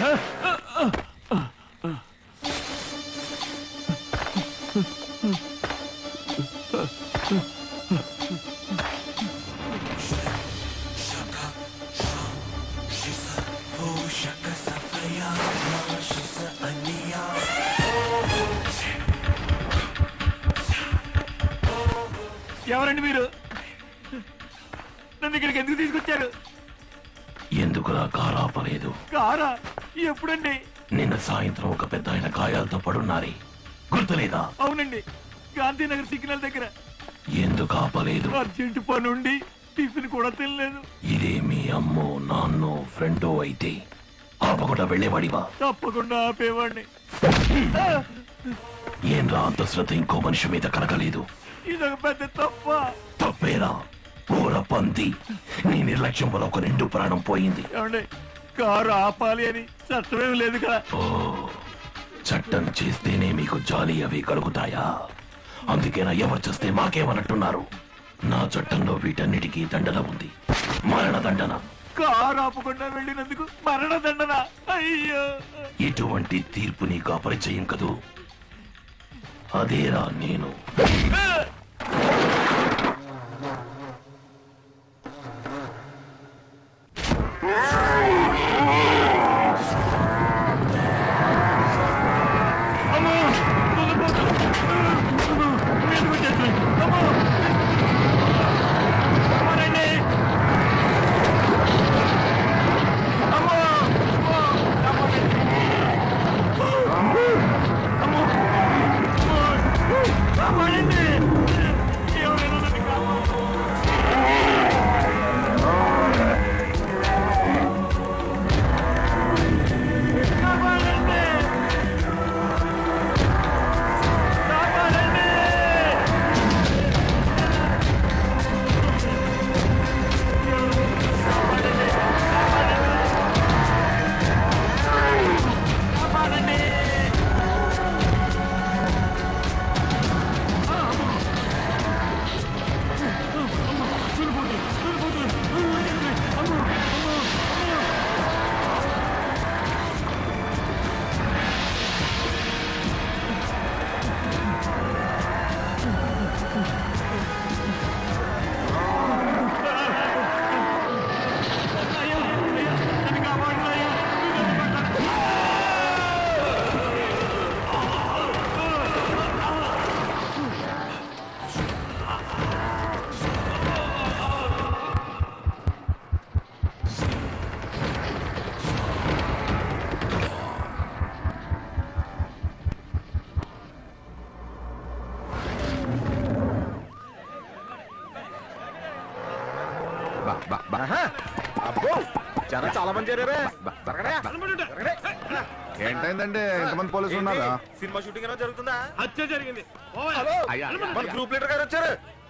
ఎవరండి మీరు నన్ను ఇక్కడికి ఎందుకు తీసుకొచ్చారు ఎందుకురా కారు ఆపలేదు కారా ఎప్పుడండి నిన్న సాయంత్రం ఒక పెద్ద ఆయన గాయాలతో పడున్నారే గుర్తులేదా అవునండి గాంధీనగర్ సిగ్నల్ దగ్గర ఎందుకు ఆపలేదు అర్జెంట్ పని ఉండి టిఫిన్ కూడా తినలేదు ఇదే మీ అమ్మో నాన్నో ఫ్రెండో అయితే ఆపకుండా వెళ్ళేవాడివా తప్పకుండా ఆపేవాడిని ఏం రా అంత శ్రద్ధ ఇంకో మనిషి మీద కలగలేదు ఇదొక పెద్ద తప్ప తప్పేరా ఘోర పంది నీ నిర్లక్ష్యం వల్ల ఒక రెండు ప్రాణం పోయింది ఏమండి కారు ఆపాలి అని చట్టమేం లేదు కదా ఓ చట్టం చేస్తేనే మీకు జాలి అవి కలుగుతాయా అందుకేనా ఎవరు చేస్తే మాకేమన్నట్టున్నారు నా చట్టంలో వీటన్నిటికీ దండన ఉంది మరణ దండన కారు ఆపకుండా వెళ్ళినందుకు మరణ దండన అయ్యో ఇటువంటి తీర్పు నీకు అపరిచయం కదూ అదేరా నేను అమ్మో తొందరపడు. మీదకి వచ్చేస్తుంది. అమ్మో అమ్మోనండి. అమ్మో అమ్మో అమ్మోనండి. అమ్మో అమ్మో అమ్మోనండి. ఎవరైనా నన్ను కాపాడండి. కాపాడండి. కాపాడండి. కాపాడండి. అయ్యా, అయ్యా, నన్ను కాపాడండి అయ్యా. అబ్బో జనం చాలా మంది చేరారే ఏంటైందండి ఇంతమంది పోలీసులు ఉన్నారా సినిమా షూటింగ్ ఏమైనా జరుగుతుందా హత్య జరిగింది పోవాలి. హలో అయ్యా, అయ్యా, మన గ్రూప్ లీడర్ గారు వచ్చారు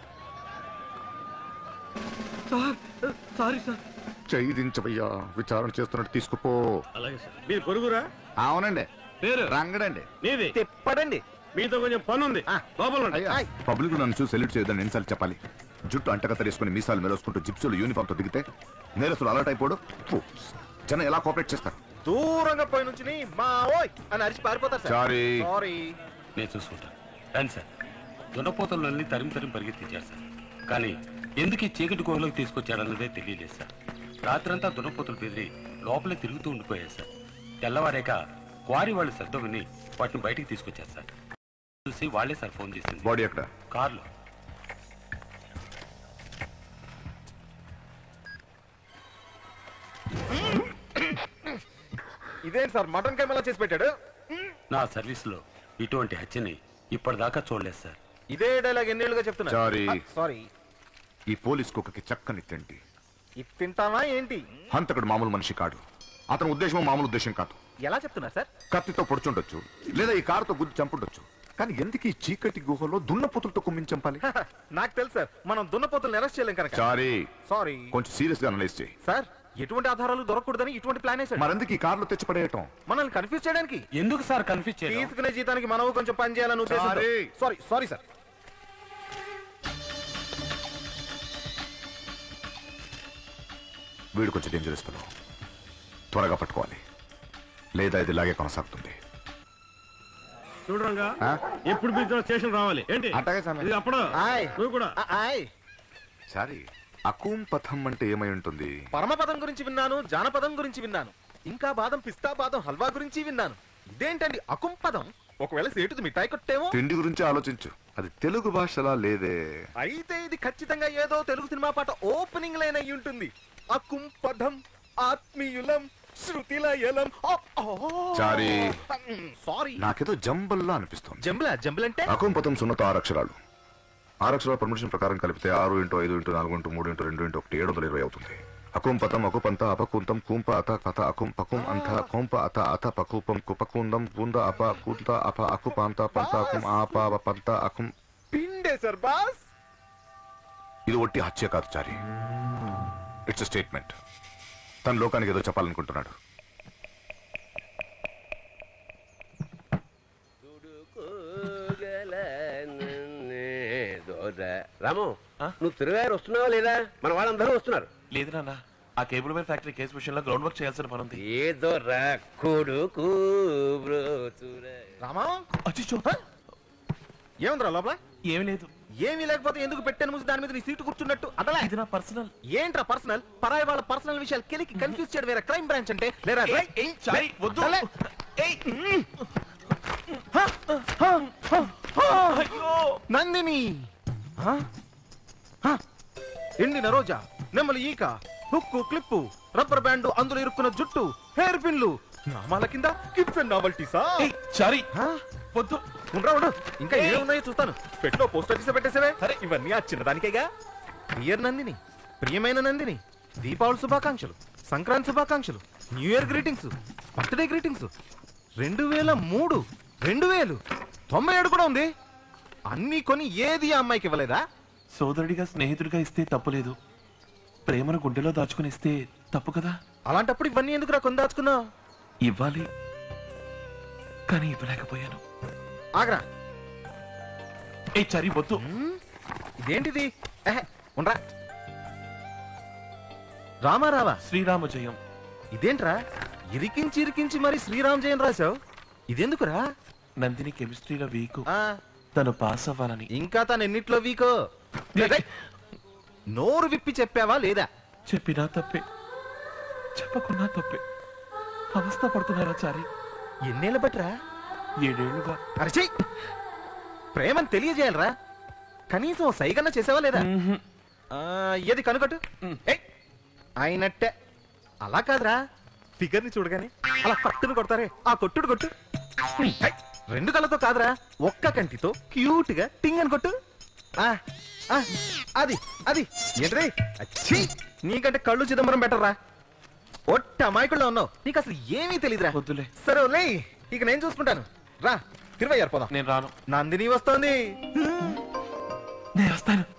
సార్ సారీ సార్ చేయించవయ్యా విచారణ చేస్తున్నట్టు తీసుకుపో అలాగే సార్ మీరు పొరుగురా అవునండి పేరు రంగడండి నీది తిప్పడండి మీతో కొంచెం పని ఉంది లోపల ఉండండి. అయ్యా పబ్లిక్ నన్ను చూసి సెల్యూట్ చేయదని ఎన్నిసార్లు చెప్పాలి జుట్టు అంటకత్తరేసుకుని మీసాలు మెరోసుకుంటూ జిప్సులు యూనిఫామ్ తో దిగితే నేరస్తులు అలర్ట్ అయిపోడు ఫూల్స్. జనం ఎలా కోఆపరేట్ చేస్తారు దూరంగా పోయి నుంచి మా ఓయ్ అని అరిచి పారిపోతారు సార్ సారీ సారీ నేను చూసుకుంటాను రండి సార్ దున్నపోతలన్నీ తరిమి తరిమి పరిగెత్తించారు సార్ కానీ ఎందుకు ఈ చీకటి గుహలోకి తీసుకొచ్చాడన్నదే తెలియలేదు సార్ రాత్రంతా దున్నపోతులు బెదిరి లోపలే తిరుగుతూ ఉండిపోయారు సార్ తెల్లవారాక క్వారీ వాళ్ళు శబ్దం విని వాటిని బయటికి తీసుకొచ్చారు సార్ చూసి వాళ్ళే సార్ ఫోన్ చేసింది బాడీ ఎక్కడ కార్లో ఇదేంటి సార్ మటన్ కెమెలా చేసి పెట్టాడు నా సర్వీస్లో ఇటువంటి హత్యని ఇప్పటిదాకా చూడలేదు సార్ ఇదే డైలాగ్ ఎన్నేళ్ళుగా చెప్తున్నా Sorry. సారీ ఈ పోలీస్ కుక్కకి చక్కని తిండి ఇది తింటావా ఏంటి హంతకుడు మామూలు మనిషి కాడు అతని ఉద్దేశం మామూలు ఉద్దేశం కాదు ఎలా చెప్తున్నారు సార్ కత్తితో పొడుచుండొచ్చు లేదా ఈ కారుతో గుద్ది చంపుండొచ్చు కానీ ఎందుకు ఈ చీకటి గుహలో దున్నపోతులతో కుమ్మించి చంపాలి నాకు తెలుసు సార్ మనం దున్నపోతులను అరెస్ట్ చేయలేం కనుక సారీ సారీ కొంచెం సీరియస్ గా అనలైజ్ చేయి సార్ ఎటువంటి ఆధారాలు దొరకకూడదని ఇటువంటి ప్లాన్ వేసాడు మరెందుకు ఈ కార్లో తెచ్చి పడేయటం మనల్ని కన్ఫ్యూజ్ చేయడానికి ఎందుకు సార్ కన్ఫ్యూజ్ చేయడం తీసుకునే జీతానికి మనము కొంచెం పని చేయాలని ఉద్దేశం Sorry. సారీ సారీ సార్ వీడు కొంచెం డేంజరస్ పిల్లలు త్వరగా పట్టుకోవాలి లేదా ఇది ఇలాగే కొనసాగుతుంది చూడరంగా ఆ? ఎప్పుడు పిలిచినా స్టేషన్ రావాలి ఏంటి అట్టాగే స్వామి. ఇది అప్పుడు ఆయ్. నువ్వు కూడా ఆ, ఆయ్ సారీ అకూం పథం అంటే ఏమై ఉంటుంది పరమపదం గురించి విన్నాను జానపదం గురించి విన్నాను ఇంకా బాదం పిస్తా బాదం హల్వా గురించి విన్నాను ఇదేంటండి అకుంపదం ఒకవేళ సేటుది మిఠాయి కొట్టేమో తిండి గురించి ఆలోచించు అది తెలుగు భాషలా లేదే అయితే ఇది ఖచ్చితంగా ఏదో తెలుగు సినిమా పాట ఓపెనింగ్ లైన్ అయి ఉంటుంది అకుంపదం ఆత్మీయులం శృతిలయలం చారి. సారీ నాకేదో జంబల్లా అనిపిస్తుంది జంబుల జంబుల్ అంటే అకూం పథం సున్నత ఆరు అక్షరాలు ఆరు అక్షరాల పర్మిషన్ ప్రకారం కలిపితే ఆరు ఇంటూ ఐదు ఇంటూ నాలుగు ఇంటూ మూడు ఇంటూ రెండు ఇంటూ ఒకటి ఏడు వందల ఇరవై అవుతుంది అకుం పతం అకుపంత అపకుంతం కూంప అత కథ అకుం పకుం అంత కోంప అత అత పకూపం కుపకుందం పూంద అప కూంత అప అకుపాంత పంత అకుం ఆప అప పంత అకుం పిండే సార్ బాస్ ఇది ఒట్టి హత్య కాదు చారి ఇట్స్ స్టేట్మెంట్ తన లోకానికి ఏదో చెప్పాలనుకుంటున్నాడు రాము నువ్వు తిరుగారు వస్తున్నావా లేదా మన వాళ్ళందరూ వస్తున్నారు లేదు నాన్న ఆ కేబుల్ వైర్ ఫ్యాక్టరీ కేసు విషయంలో గ్రౌండ్ వర్క్ చేయాల్సిన పని ఉంది ఏదో రా కొడుకు బ్రోచురా. రామా అచ్చిచ్చో ఏముందిరా లోపల ఏమీ లేదు ఏమీ లేకపోతే ఎందుకు పెట్టాను మూసి దాని మీద నీ సీటు కూర్చున్నట్టు అదలా ఇది నా పర్సనల్ ఏంట్రా పర్సనల్ పరాయి వాళ్ళ పర్సనల్ విషయాలు కెలికి కన్ఫ్యూజ్ చేయడం వేరే క్రైమ్ బ్రాంచ్ అంటే లేరా చారి వద్దు అలే. ఏయ్ నందిని హ? హ? ఎండిన రోజా నెమ్మలి ఈక హుక్కు క్లిప్పు రబ్బర్ బ్యాండ్ అందులో ఇరుక్కున్న జుట్టు హెయిర్ పిన్లు నామాల కింద కిప్స్ అండ్ నావల్టీసా ఏయ్ చారి హ? వద్దు ఉండ్రా ఉండు ఇంకా ఏ ఉన్నాయో చూస్తాను పెట్టిలో పోస్టర్ తీసి పెట్టేసేవే సరే ఇవన్నీ ఆ చిన్నదానికేగా డియర్ నందిని ప్రియమైన నందిని దీపావళి శుభాకాంక్షలు సంక్రాంతి శుభాకాంక్షలు new year greetings birthday greetings రెండు వేల మూడు రెండు వేలు తొంభై ఏడు కూడా ఉంది అన్ని కొని ఏది ఆ అమ్మాయికి ఇవ్వలేదా సోదరుడిగా స్నేహితుడిగా ఇస్తే తప్పులేదు ప్రేమను గుండెలో దాచుకుని ఇస్తే తప్పు కదా అలాంటప్పుడు ఇవన్నీ ఎందుకురా కొని దాచుకున్నావు ఇవ్వాలి కానీ ఇవ్వలేకపోయాను ఆగరా ఏ చరి వద్దు హ్మ్? ఇదేంటిది ఎహె, ఉండ్రా రామా రావా శ్రీరామ జయం ఇదేంట్రా ఇరికించి ఇరికించి మరి శ్రీరామ్ జయం రాశావు ఇదెందుకురా నందిని కెమిస్ట్రీలో వీకు ఆ, తను పాస్ అవ్వాలని ఇంకా తను ఎన్నిట్లో వీకో నోరు విప్పి చెప్పావా లేదా చెప్పినా తప్పే చెప్పకున్నా తప్పే అవస్థ పడుతున్నారా చారి ఎన్నేళ్ళ బట్రా ఏడేళ్లుగా అరచి ప్రేమను తెలియజేయాలరా కనీసం ఓ సైగన్న చేసావా లేదా ఆ, ఏది కనుకట్టు ఏయ్, అయినట్టే అలా కాదురా ఫిగర్ ని చూడగానే అలా కట్టును కొడతారే ఆ కొట్టుడు కొట్టు ఏయ్, రెండు కళ్ళతో కాదురా ఒక్క కంటితో క్యూట్ గా టింగ్ అని కొట్టు ఆ, ఆ, అది అది ఏంటది అచ్చి నీకంటే కళ్ళు చిదంబరం బెటర్ రా ఒట్ట అమాయకుల్లో ఉన్నావు నీకు అసలు ఏమీ తెలియదురా వద్దులే సరే లే ఇక నేను చూసుకుంటాను రా తిరువయ్యారు పోదాం నేను రాను నందిని వస్తోంది నేను వస్తాను